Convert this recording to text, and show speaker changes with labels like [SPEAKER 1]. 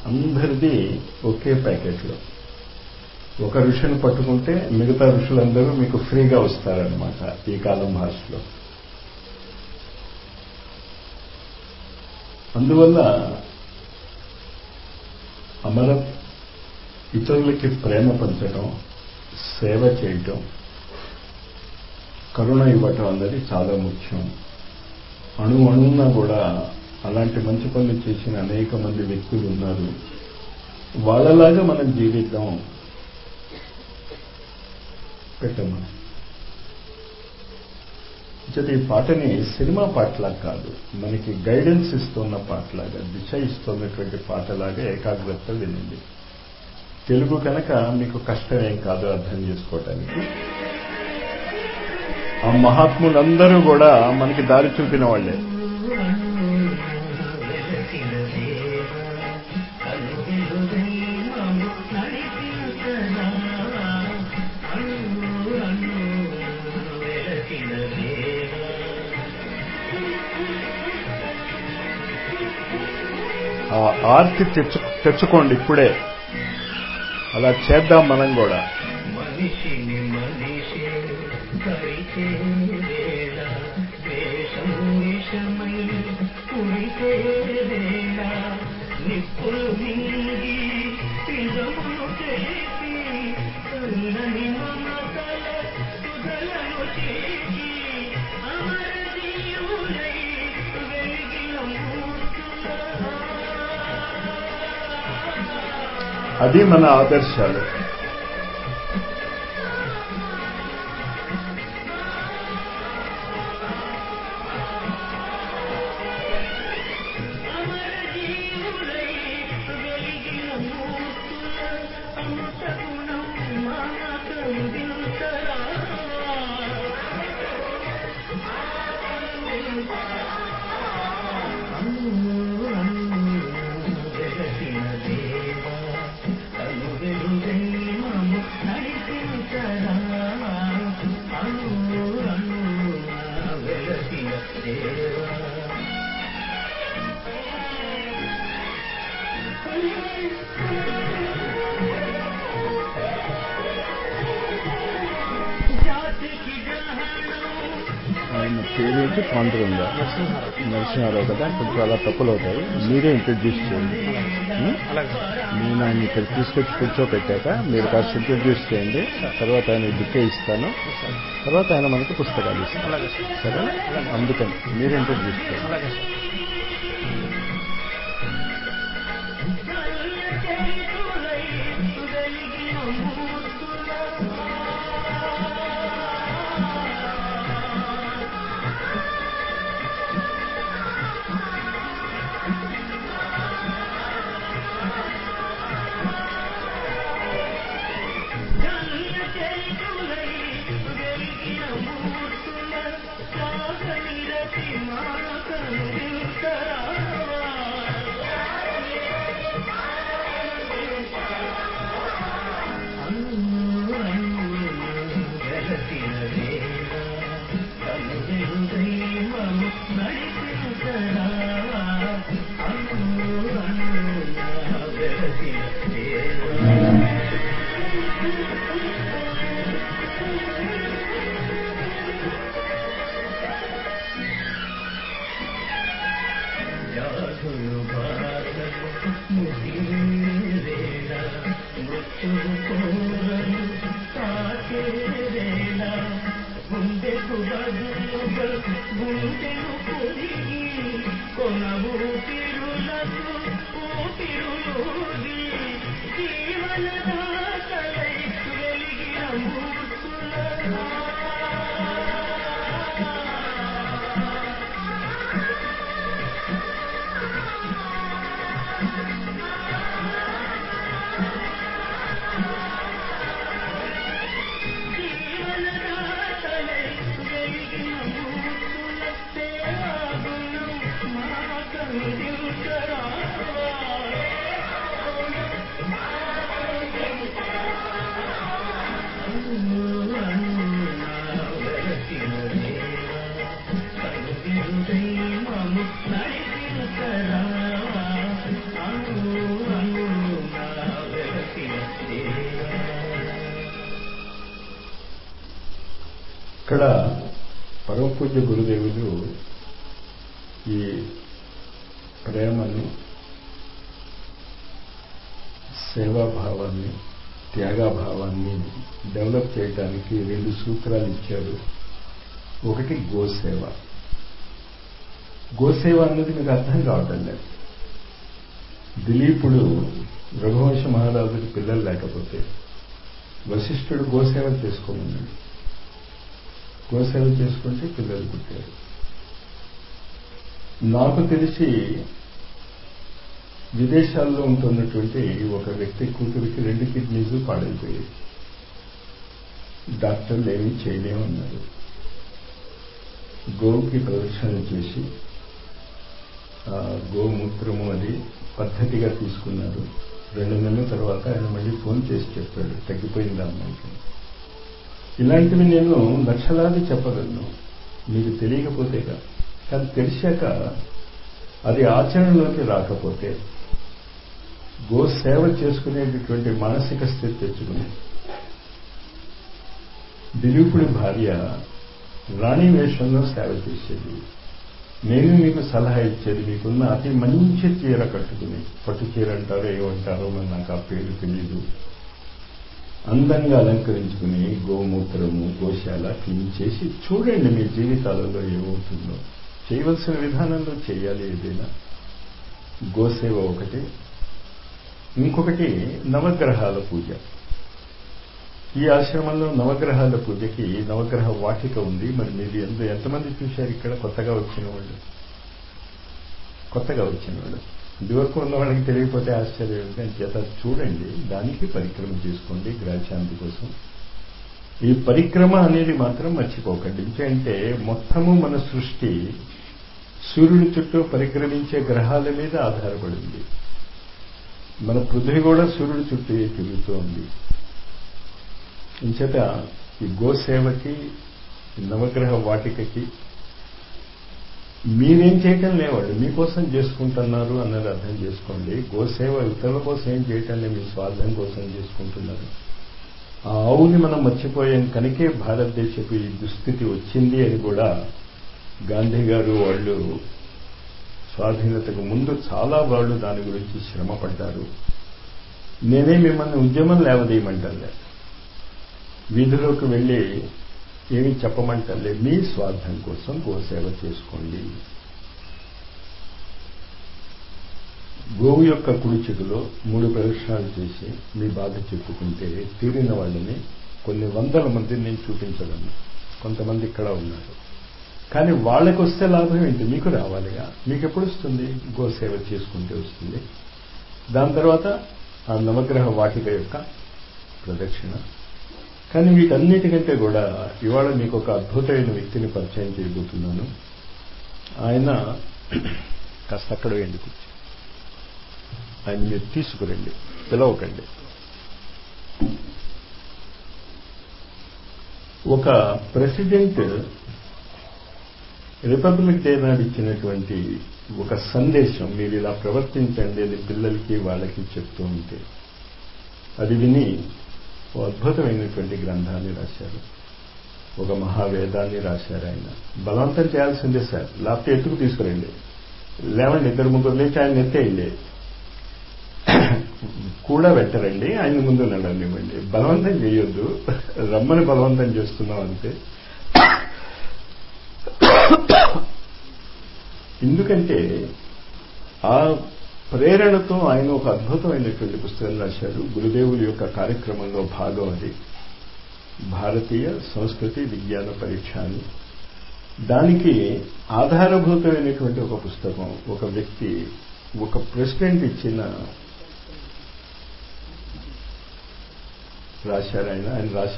[SPEAKER 1] అందరిది ఒకే ప్యాకెట్లో ఒక ఋషిని పట్టుకుంటే మిగతా ఋషులందరూ మీకు ఫ్రీగా వస్తారనమాట ఈ కాలం భాషలో అందువల్ల అమర ఇతరులకి ప్రేమ పంచడం సేవ చేయటం కరుణ ఇవ్వటం అన్నది చాలా ముఖ్యం అణు అణువున కూడా అలాంటి మంచి పనులు చేసిన అనేక మంది వ్యక్తులు ఉన్నారు వాళ్ళలాగా మనం జీవిద్దాం పెట్టమ్మా ఈ పాటని సినిమా పాటలా కాదు మనకి గైడెన్స్ ఇస్తున్న పాటలాగా దిశ ఇస్తున్నటువంటి పాటలాగా ఏకాగ్రత వినండి తెలుగు కనుక మీకు కష్టం ఏం కాదు అర్థం చేసుకోవటానికి ఆ మహాత్ములందరూ కూడా మనకి దారి చూపిన వాళ్ళే ఆ ఆర్తి తెచ్చు తెచ్చుకోండి ఇప్పుడే అలా చేద్దాం మనం కూడా
[SPEAKER 2] మనిషిని మనిషి కరిచే వేళ వేషం విషమై కురిసే వేళ నిప్పులు మింగి పిదములు చేసి చల్లని మమతల సుధలను చేసి అమర జీవులై వెలిగిన మూర్తులా
[SPEAKER 1] అది మన ఆదర్శాలు
[SPEAKER 2] అమరజీవులై వెలిగిన మూర్తుల అమృతగుణం మాకందించరా వెలసిన దేవా అను వెలుగై మము నడిపించరా అను అను వెలసిన దేవా జాతికి గ్రహణం
[SPEAKER 1] ఆయన పేరేంటి పాండురంగా నరసింహారావు కదా కొంచెం అలా తప్పులు అవుతాయి మీరే ఇంట్రడ్యూస్ చేయండి ఉం? నేను ఆయన ఇక్కడ తీసుకొచ్చి కూర్చోపెట్టాక మీరు కాస్త ఇంట్రడ్యూస్ చేయండి తర్వాత ఆయన బుక్కే ఇస్తాను తర్వాత ఆయన మనకి పుస్తకాలు ఇస్తాను సరే అందుకని మీరు ఇంట్రడ్యూస్ చేయండి
[SPEAKER 2] చరితులై వెలిగిన మూర్తుల ధన్య చరితులై వెలిగిన మూర్తుల శ్వాస నిరతి మాకను జాతులు బాధలు ముసిరేళ మృత్యువు కోరలు తాకేరేళ గుండెకు బదులుగా గుండెను పొదిగి కొన ఊపిరులకు ఊపిరులూది జీవన దాతలై వెలిగిన మూర్తుల జీవనదాతలై వెలిగిన మూర్తుల సేవాగుణం మాకందించరా
[SPEAKER 1] ఇక్కడ పరమపూజ్య గురుదేవులు ఈ ప్రేమని సేవాభావాన్ని త్యాగాభావాన్ని డెవలప్ చేయడానికి రెండు సూత్రాలు ఇచ్చారు ఒకటి గోసేవ గోసేవ అన్నది మీకు అర్థం కావటం లేదు దిలీపుడు రఘువంశ మహారాజుకి పిల్లలు లేకపోతే వశిష్ఠుడు గోసేవ చేసుకోమన్నాడు గోసేవ చేసుకుంటే పిల్లలు పుట్టారు నాకు తెలిసి విదేశాల్లో ఉంటున్నటువంటి ఒక వ్యక్తి కూతురికి రెండు కిడ్నీస్ పాడైపోయాయి డాక్టర్లు ఏమీ చేయలేమన్నారు గోవుకి ప్రదక్షిణ చేసి ఆ గోమూత్రము అది పద్ధతిగా తీసుకున్నారు రెండు నెలల తర్వాత ఆయన మళ్ళీ ఫోన్ చేసి చెప్పాడు తగ్గిపోయింది అమ్మాయికి ఇలాంటివి నేను లక్షలాది చెప్పగలను మీకు తెలియకపోతేగా కానీ తెలిసాక అది ఆచరణలోకి రాకపోతే గో సేవ చేసుకునేటటువంటి మానసిక స్థితి తెచ్చుకుని దిలీపుడి భార్య రాణి వేషంలో సేవ చేసేది నేను మీకు సలహా ఇచ్చేది మీకున్న అతి మంచి చీర కట్టుకుని పట్టు చీర అంటారో ఏమంటారో మరి నాకు ఆ పేరు తెలియదు అందంగా అలంకరించుకుని గోమూత్రము గోశాల క్లీన్ చేసి చూడండి మీ జీవితాలలో ఏమవుతుందో చేయవలసిన విధానంలో చేయాలి ఏదైనా గోసేవ ఒకటి ఇంకొకటి నవగ్రహాల పూజ ఈ ఆశ్రమంలో నవగ్రహాల పూజకి నవగ్రహ వాటిక ఉంది మరి మీరు ఎంత ఎంతమంది చూశారు ఇక్కడ కొత్తగా వచ్చిన వాళ్ళు కొత్తగా వచ్చిన వాళ్ళు ఇదివరకు ఉన్న వాళ్ళకి తెలియకపోతే ఆశ్చర్యం అని చేత చూడండి దానికి పరిక్రమ చేసుకోండి గ్రహశాంతి కోసం ఈ పరిక్రమ అనేది మాత్రం మర్చిపోకండి ఎందుకంటే మొత్తము మన సృష్టి సూర్యుడి చుట్టూ పరిక్రమించే గ్రహాల మీద ఆధారపడింది మన పృథ్వీ కూడా సూర్యుడి చుట్టూ తిరుగుతూ ఉంది ఇంచేత ఈ గోసేవకి నవగ్రహ వాటికకి మీరేం చేయటం లేవాడు మీకోసం చేసుకుంటున్నారు అన్నది అర్థం చేసుకోండి గోసేవ ఇతరుల కోసం ఏం చేయటం లేదు మీ స్వార్థం కోసం చేసుకుంటున్నారు ఆ ఆవుని మనం మర్చిపోయాం కనుకే భారతదేశపు ఈ దుస్థితి వచ్చింది అని కూడా గాంధీ గారు వాళ్ళు స్వాధీనతకు ముందు చాలా వాళ్ళు దాని గురించి శ్రమ పడ్డారు నేనే మిమ్మల్ని ఉద్యమం లేవదీయమంటలే వీధిలోకి వెళ్ళి ఏమి చెప్పమంటలే మీ స్వార్థం కోసం గోసేవ చేసుకోండి గోవు యొక్క కుడి చెగులో మూడు ప్రదక్షిణాలు చేసి మీ బాధ చెప్పుకుంటే తీరిన వాళ్ళని కొన్ని వందల మందిని నేను చూపించగలను కొంతమంది ఇక్కడ ఉన్నారు కానీ వాళ్ళకి వస్తే లాభం ఏంటి మీకు రావాలిగా మీకు ఎప్పుడు వస్తుంది గోసేవ చేసుకుంటే వస్తుంది దాని తర్వాత ఆ నవగ్రహ వాటిక యొక్క ప్రదక్షిణ కానీ వీటన్నిటికంటే కూడా ఇవాళ మీకు ఒక అద్భుతమైన వ్యక్తిని పరిచయం చేయబోతున్నాను ఆయన కాస్త అక్కడ వేయండి కూర్చో ఆయన మీరు తీసుకురండి పిలవకండి ఒక ప్రెసిడెంట్ రిపబ్లిక్ డే నాడు ఇచ్చినటువంటి ఒక సందేశం మీరు ఇలా ప్రవర్తించండి అని పిల్లలకి వాళ్ళకి చెప్తూ ఉంటే అది విని ఓ అద్భుతమైనటువంటి గ్రంథాన్ని రాశారు ఒక మహావేదాన్ని రాశారు ఆయన బలవంతం చేయాల్సిందే సార్ లేకపోతే ఎత్తుకు తీసుకురండి లేవండి ఇద్దరు ముగ్గురు లేచి ఆయన ఎత్తేయండి కూడా పెట్టరండి ఆయన ముందు నడనివ్వండి బలవంతం చేయొద్దు రమ్మని బలవంతం చేస్తున్నాం అంతే ఎందుకంటే ఆ ప్రేరణతో ఆయన ఒక అద్భుతమైనటువంటి పుస్తకం రాశారు గురుదేవుల యొక్క కార్యక్రమంలో భాగం అది భారతీయ సంస్కృతి విజ్ఞాన పరీక్ష అని దానికి ఆధారభూతమైనటువంటి ఒక పుస్తకం ఒక వ్యక్తి ఒక ప్రెసిడెంట్ ఇచ్చిన రాశారు ఆయన ఆయన రాసిన